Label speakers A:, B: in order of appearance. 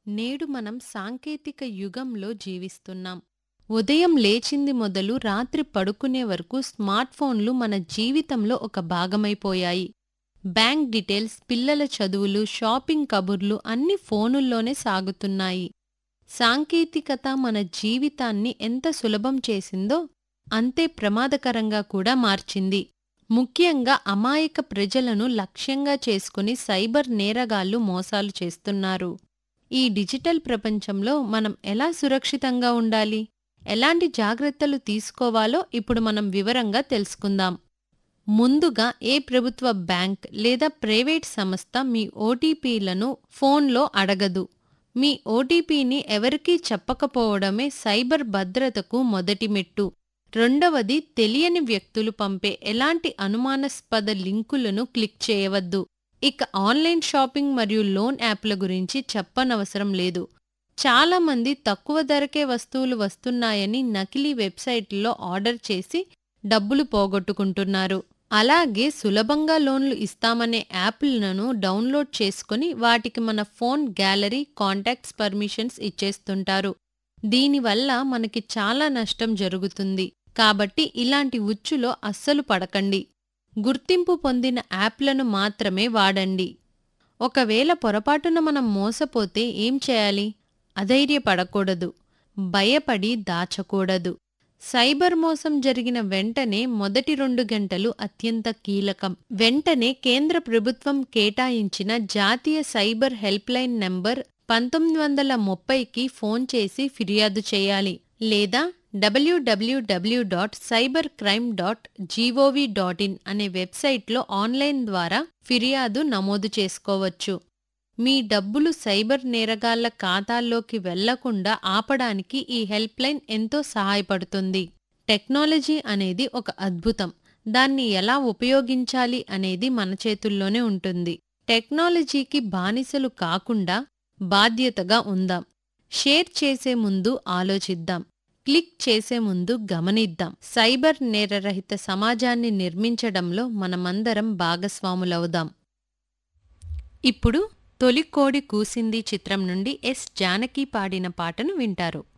A: నేడు మనం సాంకేతిక యుగంలో జీవిస్తున్నాం ఉదయం లేచింది మొదలు రాత్రి పడుకునే వరకు స్మార్ట్ఫోన్లు మన జీవితంలో ఒక భాగమైపోయాయి బ్యాంక్ డీటెయిల్స్ పిల్లల చదువులు షాపింగ్ కబుర్లు అన్ని ఫోనుల్లోనే సాగుతున్నాయి సాంకేతికత మన జీవితాన్ని ఎంత సులభం చేసిందో అంతే ప్రమాదకరంగా కూడా మార్చింది ముఖ్యంగా అమాయక ప్రజలను లక్ష్యంగా చేసుకుని సైబర్ నేరగాళ్లు మోసాలు చేస్తున్నారు ఈ డిజిటల్ ప్రపంచంలో మనం ఎలా సురక్షితంగా ఉండాలి ఎలాంటి జాగ్రత్తలు తీసుకోవాలో ఇప్పుడు మనం వివరంగా తెలుసుకుందాం ముందుగా ఏ ప్రభుత్వ బ్యాంక్ లేదా ప్రైవేట్ సంస్థ మీ ఓటీపీలను ఫోన్లో అడగదు మీ ఓటీపీని ఎవరికీ చెప్పకపోవడమే సైబర్ భద్రతకు మొదటి మెట్టు రెండవది తెలియని వ్యక్తులు పంపే ఎలాంటి అనుమానాస్పద లింకులను క్లిక్ చేయవద్దు ఇక ఆన్లైన్ షాపింగ్ మరియు లోన్ యాప్ల గురించి చెప్పనవసరం లేదు చాలామంది తక్కువ ధరకే వస్తువులు వస్తున్నాయని నకిలీ వెబ్సైట్లో ఆర్డర్ చేసి డబ్బులు పోగొట్టుకుంటున్నారు అలాగే సులభంగా లోన్లు ఇస్తామనే యాప్లను డౌన్లోడ్ చేసుకుని వాటికి మన ఫోన్ గ్యాలరీ కాంటాక్ట్స్ పర్మిషన్స్ ఇచ్చేస్తుంటారు దీనివల్ల మనకి చాలా నష్టం జరుగుతుంది కాబట్టి ఇలాంటి ఉచ్చులో అస్సలు పడకండి గుర్తింపు పొందిన యాప్లను మాత్రమే వాడండి ఒకవేళ పొరపాటున మనం మోసపోతే ఏం చేయాలి అధైర్యపడకూడదు భయపడి దాచకూడదు సైబర్ మోసం జరిగిన వెంటనే మొదటి రెండు గంటలు అత్యంత కీలకం వెంటనే కేంద్ర ప్రభుత్వం కేటాయించిన జాతీయ సైబర్ హెల్ప్లైన్ నంబర్ పంతొమ్మిది వందల ముప్పైకి ఫోన్ చేసి ఫిర్యాదు చేయాలి లేదా WWW dot cyber crime dot GOV dot in అనే వెబ్సైట్లో ఆన్లైన్ ద్వారా ఫిర్యాదు నమోదు చేసుకోవచ్చు మీ డబ్బులు సైబర్ నేరగాళ్ల ఖాతాల్లోకి వెళ్లకుండా ఆపడానికి ఈ హెల్ప్లైన్ ఎంతో సహాయపడుతుంది టెక్నాలజీ అనేది ఒక అద్భుతం దాన్ని ఎలా ఉపయోగించాలి అనేది మన చేతుల్లోనే ఉంటుంది టెక్నాలజీకి బానిసలు కాకుండా బాధ్యతగా ఉందాం షేర్ చేసే ముందు ఆలోచిద్దాం క్లిక్ చేసే ముందు గమనిద్దాం సైబర్ నేరరహిత సమాజాన్ని నిర్మించడంలో మనమందరం భాగస్వాములవుదాం ఇప్పుడు తొలి కోడి కూసింది చిత్రం నుండి ఎస్ జానకి పాడిన పాటను వింటారు